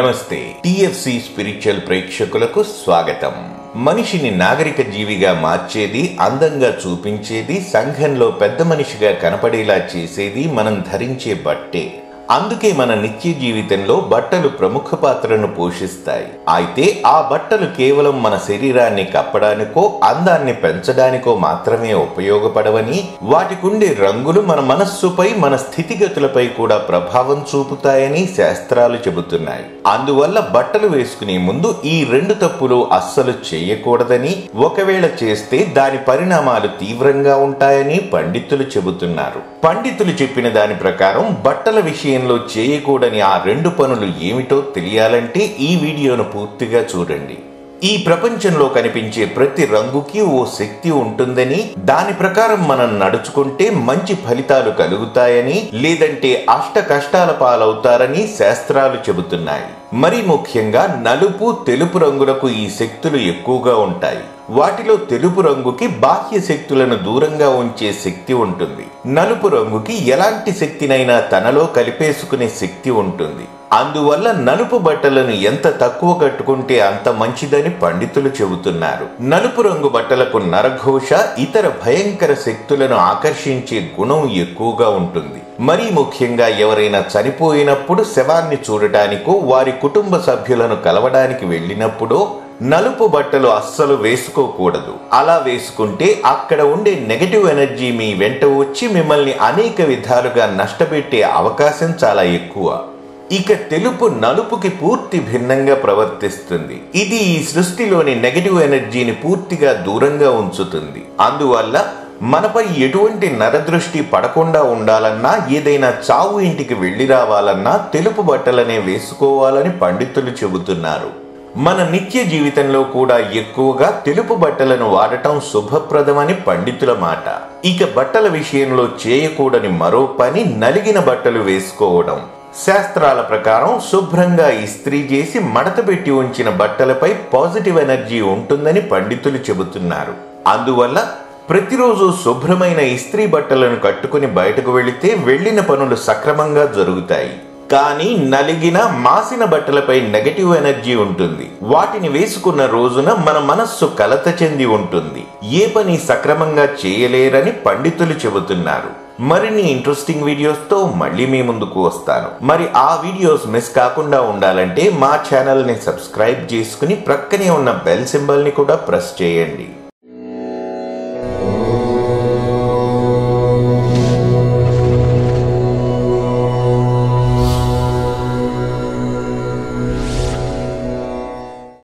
నమస్తే TFC spiritual ప్రేక్షకులకు స్వాగతం మనిషిని నాగరిక జీవిగా మార్చేది అందంగా చూపించేది సంఘంలో పెద్ద మనిషిగా కనపడేలా చేసేది మనం ధరించే బట్టే అందుకే మన నిత్య జీవితంలో బట్టలు ప్రముఖ పాత్రను పోషిస్తాయి అయితే ఆ బట్టలు కేవలం మన శరీరాన్ని కప్పడానికో అందాన్ని పెంచడానికో మాత్రమే ఉపయోగపడవని వాటికుండే రంగులు మన మనస్సుపై మన స్థితిగతులపై కూడా ప్రభావం చూపుతాయని శాస్త్రాలు చెబుతున్నాయి అందువల్ల బట్టలు వేసుకునే ముందు ఈ రెండు తప్పులు అస్సలు చేయకూడదని ఒకవేళ చేస్తే దాని పరిణామాలు తీవ్రంగా ఉంటాయని పండితులు చెబుతున్నారు పండితులు చెప్పిన దాని ప్రకారం బట్టల విషయంలో చేయకూడని ఆ రెండు పనులు ఏమిటో తెలియాలంటే ఈ వీడియోను పూర్తిగా చూడండి ఈ ప్రపంచంలో కనిపించే ప్రతి రంగుకి ఓ శక్తి ఉంటుందని దాని ప్రకారం మనం నడుచుకుంటే మంచి ఫలితాలు కలుగుతాయని లేదంటే అష్ట కష్టాల పాలవుతారని శాస్త్రాలు చెబుతున్నాయి మరి ముఖ్యంగా నలుపు తెలుపు రంగులకు ఈ శక్తులు ఎక్కువగా ఉంటాయి వాటిలో తెలుపు రంగుకి బాహ్య శక్తులను దూరంగా ఉంచే శక్తి ఉంటుంది నలుపు రంగుకి ఎలాంటి శక్తినైనా తనలో కలిపేసుకునే శక్తి ఉంటుంది అందువల్ల నలుపు బట్టలను ఎంత తక్కువ కట్టుకుంటే అంత మంచిదని పండితులు చెబుతున్నారు నలుపు రంగు బట్టలకు నరఘోష ఇతర భయంకర శక్తులను ఆకర్షించే గుణం ఎక్కువగా ఉంటుంది మరీ ముఖ్యంగా ఎవరైనా చనిపోయినప్పుడు శవాన్ని చూడటానికో వారి కుటుంబ సభ్యులను కలవడానికి వెళ్ళినప్పుడో నలుపు బట్టలు అస్సలు వేసుకోకూడదు అలా వేసుకుంటే అక్కడ ఉండే నెగటివ్ ఎనర్జీ మీ వెంట వచ్చి మిమ్మల్ని అనేక విధాలుగా నష్టపెట్టే అవకాశం చాలా ఎక్కువ ఇక తెలుపు నలుపుకి పూర్తి భిన్నంగా ప్రవర్తిస్తుంది ఇది ఈ సృష్టిలోని నెగటివ్ ఎనర్జీని పూర్తిగా దూరంగా ఉంచుతుంది అందువల్ల మనపై ఎటువంటి నరదృష్టి పడకుండా ఉండాలన్నా ఏదైనా చావు ఇంటికి వెళ్లి రావాలన్నా తెలుపు బట్టలనే వేసుకోవాలని పండితులు చెబుతున్నారు మన నిత్య జీవితంలో కూడా ఎక్కువగా తెలుపు బట్టలను వాడటం శుభప్రదమని పండితుల మాట ఇక బట్టల విషయంలో చేయకూడని మరో పని నలిగిన బట్టలు వేసుకోవడం శాస్త్రాల ప్రకారం శుభ్రంగా ఇస్త్రీ చేసి మడత పెట్టి ఉంచిన బట్టలపై పాజిటివ్ ఎనర్జీ ఉంటుందని పండితులు చెబుతున్నారు అందువల్ల ప్రతిరోజు శుభ్రమైన ఇస్త్రీ బట్టలను కట్టుకుని బయటకు వెళితే వెళ్లిన పనులు సక్రమంగా జరుగుతాయి కానీ నలిగిన మాసిన బట్టలపై నెగటివ్ ఎనర్జీ ఉంటుంది వాటిని వేసుకున్న రోజున మన మనస్సు కలత చెంది ఉంటుంది ఏ పని సక్రమంగా చేయలేరని పండితులు చెబుతున్నారు మరిన్ని ఇంట్రెస్టింగ్ వీడియోస్తో మళ్ళీ మీ ముందుకు వస్తాను మరి ఆ వీడియోస్ మిస్ కాకుండా ఉండాలంటే మా ఛానల్ని సబ్స్క్రైబ్ చేసుకుని ప్రక్కనే ఉన్న బెల్ సింబల్ని కూడా ప్రెస్ చేయండి